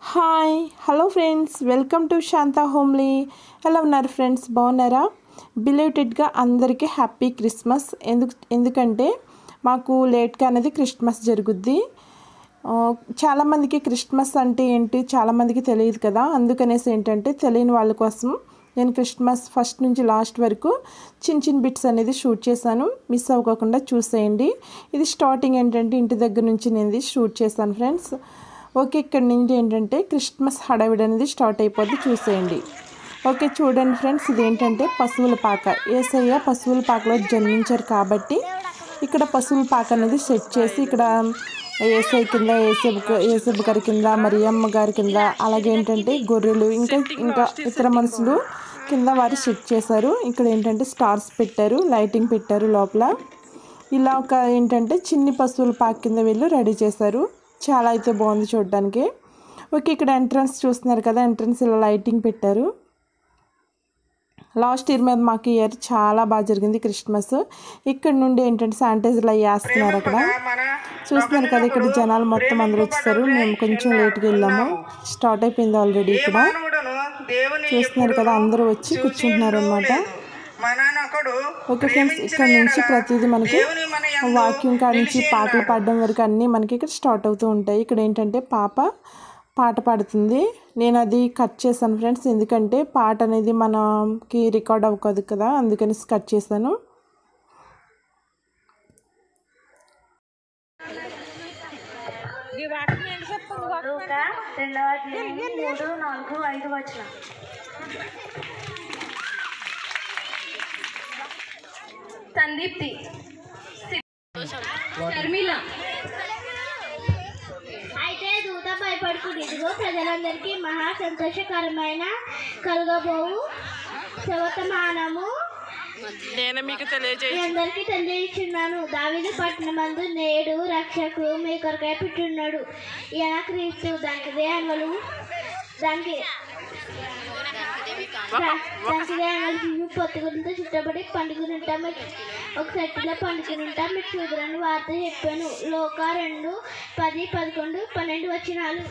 Hi hello friends welcome to Shanta homely ఎలా ఉన్నారు friends బాగున్నారా బిలేటెడ్గా అందరికీ హ్యాపీ క్రిస్మస్ ఎందుకు ఎందుకంటే మాకు లేట్గా అనేది క్రిస్మస్ జరుగుద్ది ఆ, చాలామందికి క్రిస్మస్ అంటే ఏంటి చాలామందికి తెలియదు కదా అందుకనేసి ఏంటంటే తెలియని వాళ్ళ కోసం నేను క్రిస్మస్ ఫస్ట్ నుంచి లాస్ట్ వరకు చిన్న చిన్న బిట్స్ అనేది షూట్ చేశాను మిస్ అవ్వకుండా చూసేయండి ఇది స్టార్టింగ్ ఏంటంటే ఇంటి దగ్గర నుంచి నేను ఇది షూట్ చేశాను ఫ్రెండ్స్ ఓకే ఇక్కడ నుంచి ఏంటంటే క్రిస్మస్ హడావిడి అనేది స్టార్ట్ అయిపోద్ది చూసేయండి ఓకే చూడండి ఫ్రెండ్స్ ఇదేంటంటే పశువుల పాక ఏసయ్య పశువుల పాకలో జన్మించారు కాబట్టి ఇక్కడ పశువుల పాక అనేది సెట్ చేసి ఇక్కడ ఏసఐ కింద ఏసబ్ ఏసబ్ గారి కింద మరియమ్మ గారి కింద అలాగే ఏంటంటే గొర్రెలు ఇంకా ఇంకా ఇతర మనుషులు కింద వారు సెట్ చేశారు ఇక్కడ ఏంటంటే స్టార్స్ పెట్టారు లైటింగ్ పెట్టారు లోపల ఇలా ఒక ఏంటంటే చిన్ని పశువుల పాక్ కింద వీళ్ళు రెడీ చేశారు చాలా అయితే బాగుంది చూడడానికి ఓకే ఇక్కడ ఎంట్రన్స్ చూస్తున్నారు కదా ఎంట్రన్స్ ఇలా లైటింగ్ పెట్టారు లాస్ట్ ఇయర్ మీద మాకు ఇయర్ చాలా బాగా జరిగింది క్రిస్మస్ ఇక్కడ నుండి ఏంటంటే శానిటైజర్లు అవి వేస్తున్నారు అక్కడ చూస్తున్నారు కదా ఇక్కడ జనాలు మొత్తం అందరూ వచ్చేసారు మేము కొంచెం లేట్గా వెళ్ళాము స్టార్ట్ అయిపోయింది ఆల్రెడీ ఇక్కడ చూస్తున్నారు కదా అందరూ వచ్చి కూర్చుంటున్నారు అనమాట ఓకే ఫ్రెండ్స్ ఇక్కడ నుంచి ప్రతిదీ మనకి వాక్యూమ్ కాడ నుంచి పాటలు పాడడం వరకు అన్నీ మనకి ఇక్కడ స్టార్ట్ అవుతూ ఉంటాయి ఇక్కడ ఏంటంటే పాప పాట పాడుతుంది నేను అది కట్ చేశాను ఫ్రెండ్స్ ఎందుకంటే పాట అనేది మనకి రికార్డ్ అవ్వదు కదా అందుకని కట్ చేశాను లూకా రెండవ అధ్యాయం మూడు నాలుగు ఐదు వచ్చిన సందీప్తి షర్మిల అయితే దూత భయపడుతుంది ఇదిగో ప్రజలందరికీ మహా సంతోషకరమైన కలుగబోవు శవతమానము నేను మీకు తెలియజేయ మీ అందరికీ తెలియజేస్తున్నాను దావిది పట్టణమందు నేడు రక్షకుడు మీ కొరకై పెట్టున్నాడు ఈయన క్రీస్తు దానికి దేహములు దానికి దానికి దేహములు పొత్తుగులతో చుట్టబడి పండుగ ఉంటా మీరు ఒక సెట్లో పండుగ ఉంటా మీరు చూదురని వార్త చెప్పాను లోక రెండు పది పదకొండు పన్నెండు వచ్చినాలు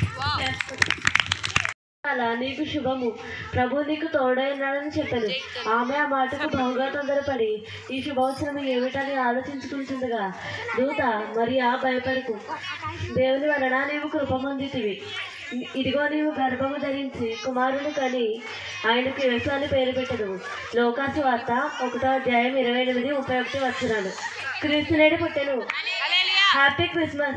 అలా నీకు శుభము ప్రభు నీకు తోడైనాడని చెప్పాను ఆమె ఆ మాటకు బహుగా తొందరపడి ఈ శుభవసరం ఏమిటని ఆలోచించుకుంటుండగా దూత మరి ఆ భయపడకు దేవుని వలన నీవు కృప పొందితివి ఇదిగో నీవు గర్భము ధరించి కుమారుని కని ఆయనకు యేసు అని పేరు పెట్టడు లోకాసు వార్త ఒకటో అధ్యాయం ఇరవై ఎనిమిది ముప్పై ఒకటి వచ్చినాడు క్రీస్తునేడు పుట్టెను హ్యాపీ క్రిస్మస్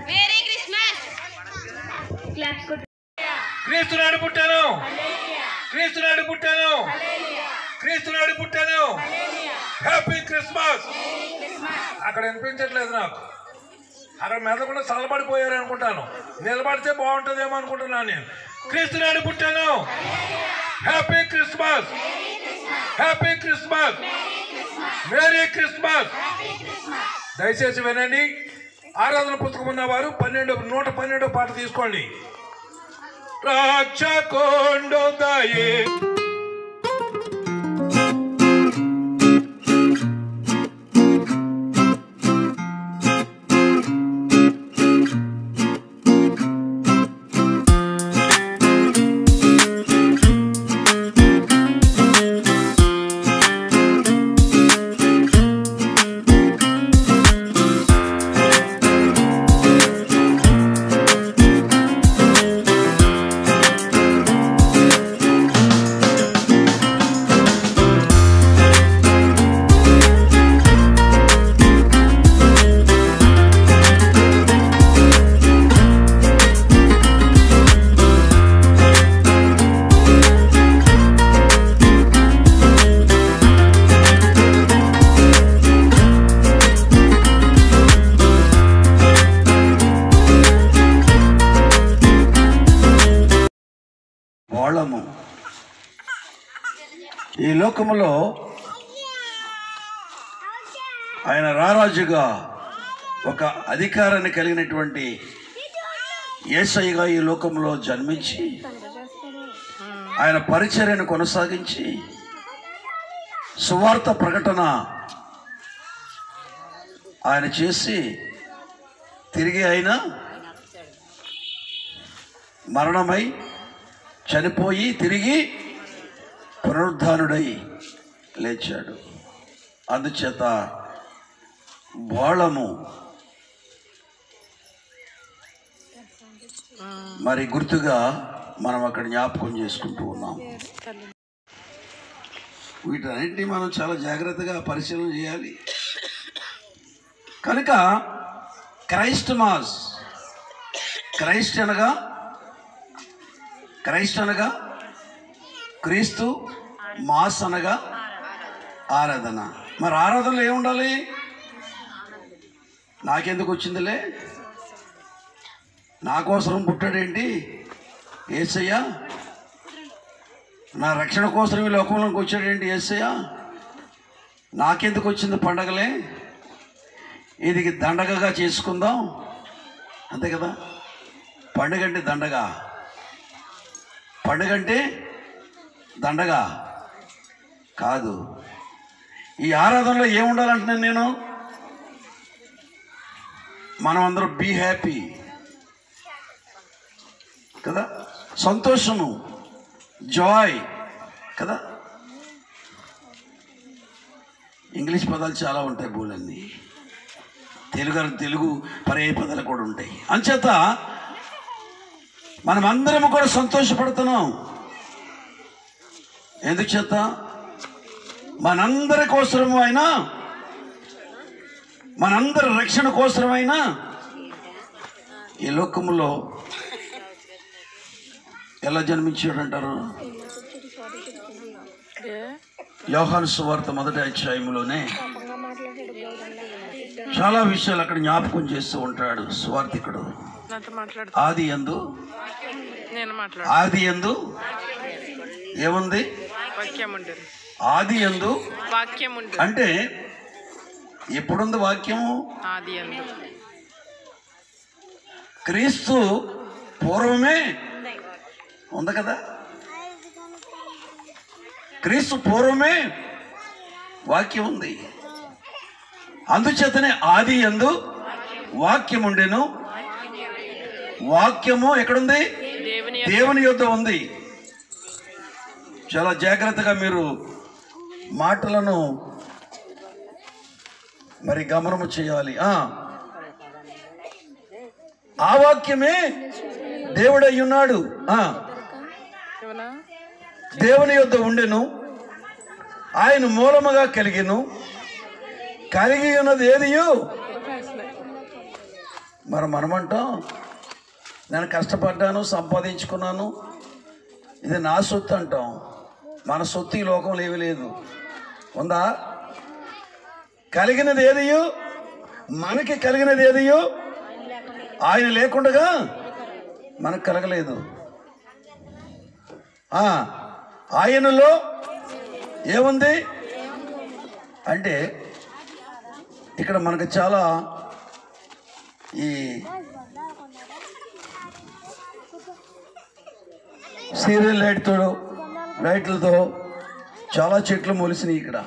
క్లాప్స్ కొట్టు క్రీస్తు నాడు పుట్టాను క్రీస్తు నాడు పుట్టాను క్రీస్తు నాడు పుట్టాను హ్యాపీ క్రిస్మస్ అక్కడ వినిపించట్లేదు నాకు అక్కడ మెదకుండా చల్లబడిపోయారు అనుకుంటాను నిలబడితే బాగుంటుందేమో అనుకుంటున్నాను నేను క్రీస్తు నాడు పుట్టాను happy Christmas happy Christmas merry Christmas దయచేసి వినండి ఆరాధన పుస్తకం ఉన్నవారు పన్నెండు నూట పన్నెండో పాట తీసుకోండి రక్షకొండు దయే వాళ్ళము ఈ లోకములో ఆయన రారాజుగా ఒక అధికారాన్ని కలిగినటువంటి ఏసైగా ఈ లోకంలో జన్మించి ఆయన పరిచర్యను కొనసాగించి సువార్త ప్రకటన ఆయన చేసి తిరిగి ఆయన మరణమై చనిపోయి తిరిగి పునరుద్ధానుడై లేచాడు అందుచేత బోళము మరి గుర్తుగా మనం అక్కడ జ్ఞాపకం చేసుకుంటూ ఉన్నాం వీటన్నింటినీ మనం చాలా జాగ్రత్తగా పరిశీలన చేయాలి కనుక క్రైస్ట్ మాస్ క్రైస్ట్ అనగా క్రైస్ట్ అనగా క్రీస్తు మాస్ అనగా ఆరాధన మరి ఆరాధనలో ఏముండాలి నాకెందుకు వచ్చిందిలే నా కోసం పుట్టాడేంటి ఏసయ్యా నా రక్షణ కోసం ఈ లోకంలోకి వచ్చాడేంటి ఏసయ్యా నాకెందుకు వచ్చింది పండగలే ఇది దండగగా చేసుకుందాం అంతే కదా పండుగ అంటే దండగా పండుగ అంటే దండగా కాదు ఈ ఆరాధనలో ఏముండాలంటున్నాను నేను మనం అందరం బీ హ్యాపీ కదా సంతోషము జాయ్ కదా ఇంగ్లీష్ పదాలు చాలా ఉంటాయి బోలన్నీ తెలుగు తెలుగు పర్యాయ పదాలు కూడా ఉంటాయి అంచేత మనం అందరం కూడా సంతోషపడుతున్నాం ఎందుచేత మనందరి కోసము అయినా మనందరి రక్షణ కోసమైనా ఈ లోకములో ఎలా జన్మించాడు అంటారు యోహాను సువార్త మొదటి అధ్యాయంలోనే చాలా విషయాలు అక్కడ జ్ఞాపకం చేస్తూ ఉంటాడు సువార్థికుడు నాతో మాట్లాడు ఆది ఎందు నేను మాట్లాడు ఆది ఎందు ఏముంది వాక్యం ఉంటుంది ఆది ఎందు వాక్యం ఉంటుంది అంటే ఎప్పుడుంది వాక్యము ఆది అందు క్రీస్తు పూర్వమే ఉంది కదా క్రీస్తు పూర్వమే వాక్యం ఉంది అందుచేతనే ఆది ఎందు వాక్యం ఉండెను వాక్యము ఎక్కడుంది దేవుని దేవుని యొద్ద ఉంది చాలా జాగ్రత్తగా మీరు మాటలను మరి గమనము చేయాలి ఆ ఆ వాక్యమే దేవుడై ఉన్నాడు ఆ ఏమన్నా దేవుని యొద్ద ఉండెను ఆయన మూలముగా కలిగెను కలిగి ఉన్నది ఏదియు మరి మనమంటాం నేను కష్టపడ్డాను సంపాదించుకున్నాను ఇది నా సొత్తు అంటాం మన సొత్తు ఈ లోకంలో ఏమీ లేదు ఉందా కలిగినది ఏదియు మనకి కలిగినది ఏదియు ఆయన లేకుండగా మనకు కలగలేదు ఆ, ఆయనలో ఏముంది అంటే ఇక్కడ మనకు చాలా ఈ సీరియల్ లైట్తో లైట్లతో చాలా చెట్లు మొలిసినాయి ఇక్కడ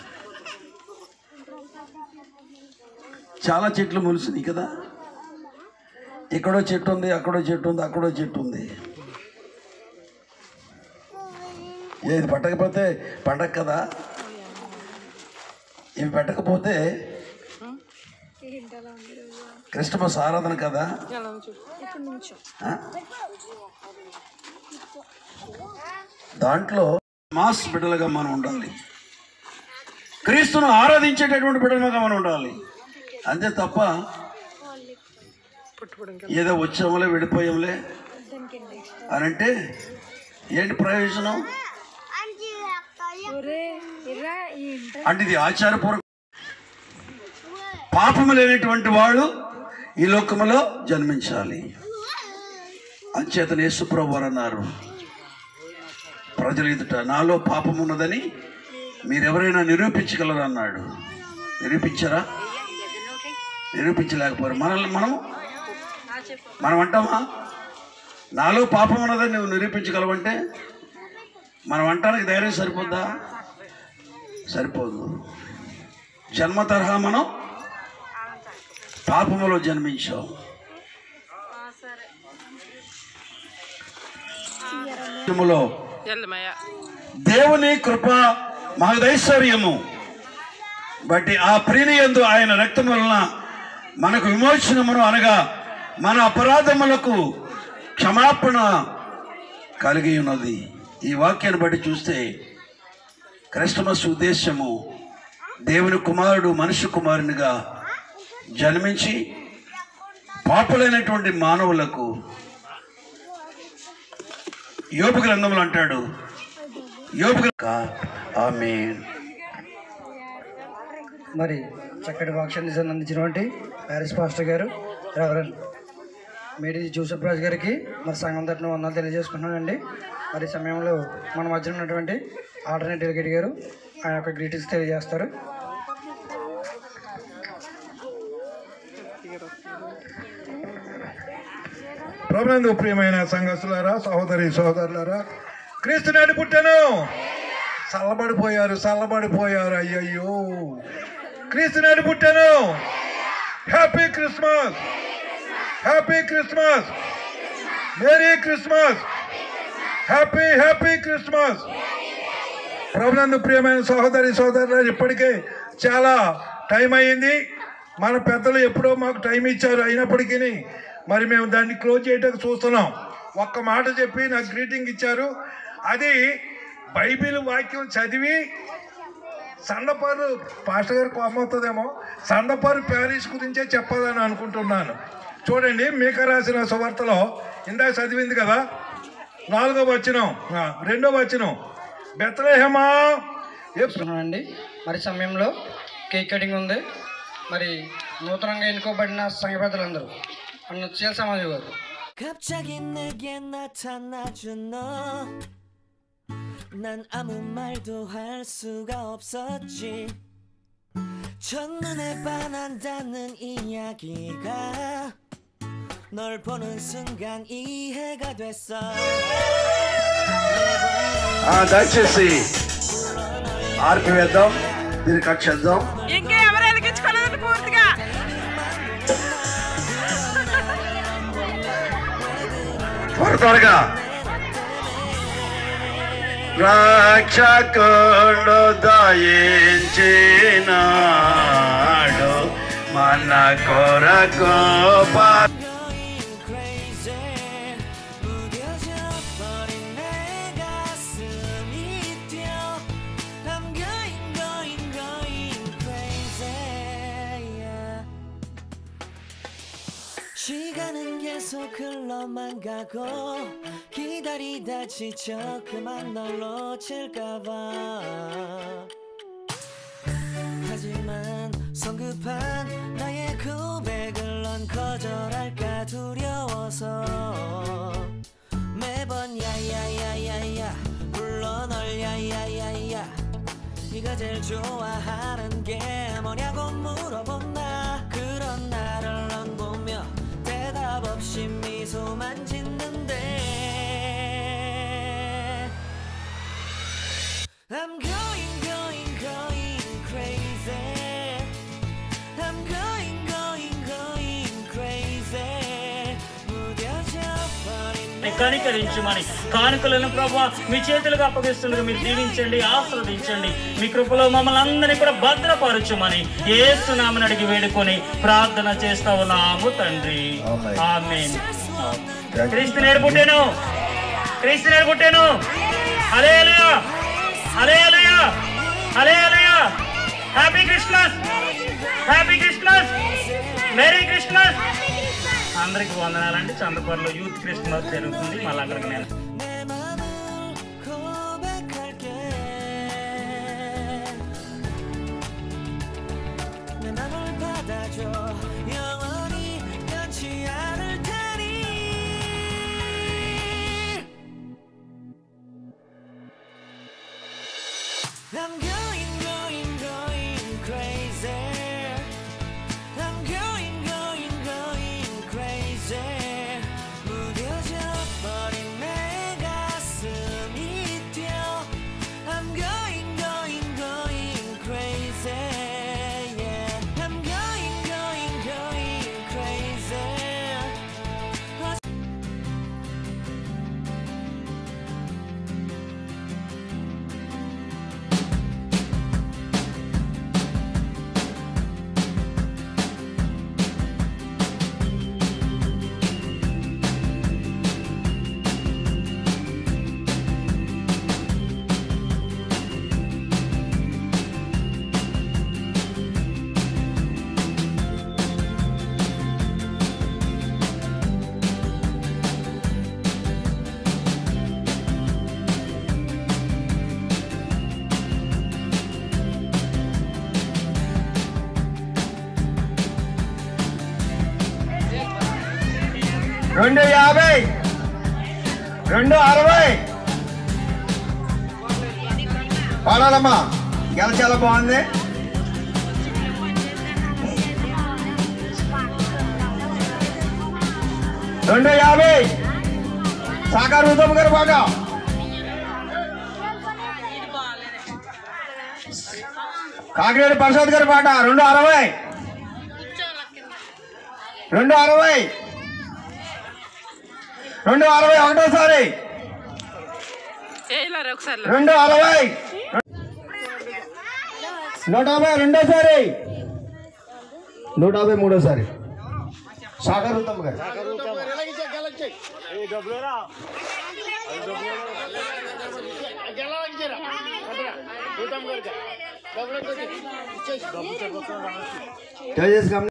చాలా చెట్లు మొలిసినాయి కదా ఇక్కడో చెట్టు ఉంది అక్కడో చెట్టు ఉంది అక్కడో చెట్టు ఉంది ఏది పట్టకపోతే పండగ కదా ఇవి పెట్టకపోతే క్రిస్టమస్ ఆరాధన కదా ఆ? దాంట్లో మాస్ బిడ్డలుగా మనం ఉండాలి క్రీస్తును ఆరాధించేటటువంటి బిడ్డలుగా మనం ఉండాలి అంతే తప్ప ఏదో వచ్చాములే విడిపోయాంలే అని అంటే ఏంటి ప్రయోజనం అంటే ఇది ఆచారపూర్వక పాపము లేనటువంటి వాడు ఈ లోకములో జన్మించాలి అంచేతనే యేసుప్రభు వారు అన్నారు ప్రజలు ఎదుట నాలో పాపం ఉన్నదని మీరెవరైనా నిరూపించగలరు అన్నాడు నిరూపించారా నిరూపించలేకపోయారు మనల్ని మనం మనం అంటామా నాలో పాపం ఉన్నదని నువ్వు నిరూపించగలవంటే మనం అంటానికి ధైర్యం సరిపోద్దా సరిపోదు జన్మ తరహా మనం పాపములో జన్మించాం లో దేవుని కృప మహదైశ్వర్యము బట్టి ఆ ప్రియుని యందు ఆయన రక్తం వలన మనకు విమోచనమును అనగా మన అపరాధములకు క్షమాపణ కలిగి ఉన్నది ఈ వాక్యాన్ని బట్టి చూస్తే క్రిస్టమస్ ఉద్దేశము దేవుని కుమారుడు మనుష్య కుమారునిగా జన్మించి పాపులైనటువంటి మానవులకు యోపు గ్రంథములు అంటాడు యోపు ఆమె మరి చక్కటి వాక్యాన్ని అందించినటువంటి ప్యారిస్ పాస్టర్ గారు రెవరెండ్ మేడి జోసఫ్ రాజు గారికి మరి సంఘం తరపున వందలు తెలియజేసుకుంటున్నానండి మరి ఈ సమయంలో మన మధ్య ఉన్నటువంటి ఆల్టర్నేట్ డెలిగేట్ గారు ఆయన యొక్క గ్రీటింగ్స్ తెలియజేస్తారు ప్రభునందు ప్రియమైన సంఘస్థులారా సహోదరి సహోదరులారా క్రీస్తు నాటి పుట్టాను చల్లబడిపోయారు చల్లబడిపోయారు అయ్యయ్యో క్రీస్తు నాటి పుట్టాను happy Christmas happy Christmas merry Christmas happy happy Christmas ప్రభునందు ప్రియమైన సహోదరి సహోదరులు ఇప్పటికే చాలా టైం అయ్యింది మన పెద్దలు ఎప్పుడో మాకు టైం ఇచ్చారు అయినప్పటికీ మరి మేము దాన్ని క్లోజ్ చేయడానికి చూస్తున్నాం ఒక్క మాట చెప్పి నాకు గ్రీటింగ్ ఇచ్చారు అది బైబిల్ వాక్యం చదివి సందపారు పాస్టర్ గారు కోపం అవుతుందేమో సందపారు ప్యారిస్ గురించే చెప్పాలని అనుకుంటున్నాను చూడండి మీక రాసిన సువార్తలో ఇందాక చదివింది కదా నాలుగో వచనం ఆ, రెండో వచనం బెత్లహేమా ఎప్పుడు అండి మరి సమయంలో కేక్ కటింగ్ ఉంది మరి నూతనంగా ఎన్నుకోబడిన సంఘ పెద్దలందరూ మన చీల సమాజం వారు 갑자기 내게 나타나준 너. 난 아무 말도 할 수가 없었지. 첫눈에 반한다는 이야기가 널 보는 순간 이해가 됐어. ఆ, దయచేసి ఆర్పివేద్దాం దీన్ని కట్ చేద్దాం ఇంకా ఎవరు వెలిగించుకోలేదండి పూర్తిగా త్వర త్వరగా రక్షకుడు దయించినాడు మన కొరకు పా- Going crazy. 무뎌져 버린 내 가슴이 뛰어. I'm going, going, going crazy. Yeah. 시간은 계속 흘러만 가고 기다리다 지쳐 그만 널 놓칠까봐 하지만 성급한 나의 고백을 넌 거절할까 두려워서 매번 야야야야야 불러 널 야야야야 네가 제일 좋아하는 게 뭐냐고 물어본 나 그런 나를 넌 보며 대답 없이 미소만 짓는데 I'm going going going crazy I'm going going going crazy 무뎌져 버린 내 కనికరించమని కానుకలను ప్రభా మీ చేతులుగా అప్పగిస్తుండగా మీరు దీవించండి ఆస్వాదించండి మీ కృపలో మమ్మల్ని అందరినీ కూడా భద్రపరచుమని ఏసునామని అడిగి వేడుకొని ప్రార్థన చేస్తా ఉన్నాము తండ్రి ఆమేన్ క్రీస్తు నేడు పుట్టాను క్రీస్తు నేడు పుట్టాను hallelujah hallelujah hallelujah happy Christmas happy Christmas merry Christmas అందరికి వందనాలండి చంద్రపూర్లో యూత్ క్రిస్మస్ జరుగుతుంది మళ్ళీ అక్కడికి నేను 내 맘을 고백할게 내 맘을 받아줘 영원히 변치 않을 테니 I'm going going going crazy I'm going going going crazy 무뎌져 버린 내 가슴이 뛰어 I'm going going going crazy yeah I'm going going going crazy రెండు యాభై రెండు అరవై పాడాలమ్మా గెల చాలా బాగుంది రెండు యాభై సాకార్ ఉత్తమ్ గారు పాట కాకినాడ ప్రసాద్ గారి పాట రెండు అరవై రెండు అరవై రెండు అరవై ఒకటోసారి రెండు అరవై నూట యాభై రెండోసారి నూట యాభై మూడోసారి సాగర్ ఉత్తమ్ గారు దయచేసి గమని-